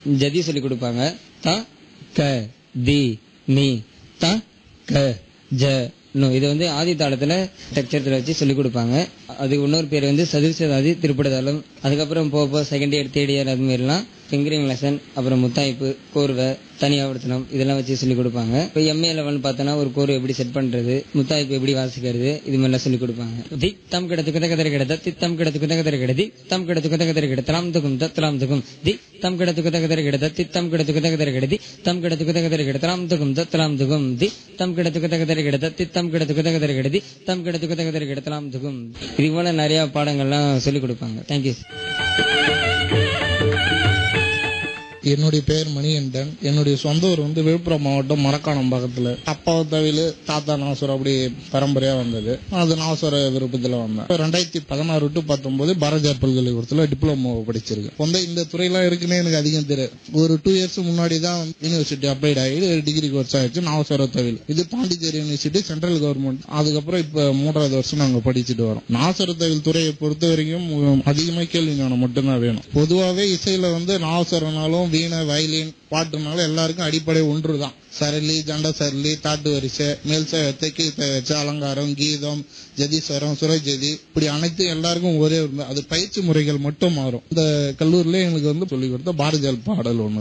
ஜதி சொல்லி கொடுப்பாங்க த க தி நீ த க ஜ நு இது வந்து ஆதி தாளத்துல டெக்சரத்துல வச்சு சொல்லி கொடுப்பாங்க அது இன்னொரு பேர் வந்து சதுர்சதாதி திருப்படதாளம் அதுக்கப்புறம் போக போக செகண்ட் இயர் தேர்ட் இயர் அது மாதிரிலாம் ஃபிங்கரிங் லெசன் அப்புறம் முத்தாய்ப்பு கோர்வை தனியாவர்த்தனம் இதெல்லாம் வச்சு சொல்லி கொடுப்பாங்க இப்போ எம்ஏ லெவல் பார்த்தோன்னா ஒரு கோர்வை எப்படி செட் பண்றது முத்தாய்ப்பு எப்படி வாசிக்கிறது இது மாதிரிலாம் சொல்லி கொடுப்பாங்க தி தம் கிடத்து குத கதற கிடத்த தி தம் கிடத்து குத கதற கிடதி தம் கிடத்து குத கதற கிட தலாம் துகும் தலாம் துகும் தி தம் கிடத்து குத கதற கிடத்த தி தம் கிடத்து குத கதற கிடதி தம் கிடத்து குத கதற கிட தலாம் துகும் தலாம் துகும் தி தம் கிடத்து குத கதற கிடத்த தி தம் கிடத்து குத கதற கிடதி தம் கிடத்து குத கதற கிட தலாம் துகும் இது போல நிறைய பாடங்கள்லாம் சொல்லி கொடுப்பாங்க தேங்க்யூ என்னுடைய பேர் மணிகண்டன் என்னுடைய சொந்த ஊர் வந்து விழுப்புரம் மாவட்டம் மரக்காணம் பக்கத்துல அப்பா தவில தாத்தா நாசூர் அப்படி பரம்பரையா வந்தது அது நாசூர விருப்பத்துல வந்தேன் இப்ப ரெண்டாயிரத்தி பதினாறு டு பத்தொன்பது பாரதியார் பல்கலைக்கழகத்துல டிப்ளமோ படிச்சிருக்கேன் வந்து இந்த துறையெல்லாம் இருக்குன்னு எனக்கு அதிகம் தெரியும் ஒரு டூ இயர்ஸ் முன்னாடி தான் யூனிவர்சிட்டி அப்ளைட் ஆகி டிகிரி கோர்ஸ் ஆயிடுச்சு நாசூர தவில் இது பாண்டிச்சேரி யூனிவர்சிட்டி சென்ட்ரல் கவர்மெண்ட் அதுக்கப்புறம் இப்ப மூன்றாவது வருஷம் நாங்க படிச்சுட்டு வரோம் நாசர தவில் துறையை பொறுத்த வரைக்கும் உம், அதிகமா கேள்வி ஞானம் மட்டும்தான் வேணும் பொதுவாவே இசையில வந்து நாசரனாலும் வீணை வயலின் பாட்டுனாலும் எல்லாருக்கும் அடிப்படை ஒன்று தான் சரளி ஜண்ட சரளி தாட்டு வரிசை மேல் சேவத்தை கீழ் சேவத்தை அலங்காரம் கீதம் ஜதிஸ்வரம் சுரஜதி இப்படி அனைத்து எல்லாருக்கும் ஒரே ஒரு அது பயிற்சி முறைகள் மட்டும் மாறும் இந்த கல்லூரில எங்களுக்கு வந்து சொல்லிக் கொடுத்த பாரதியார் பாடல் ஒண்ணு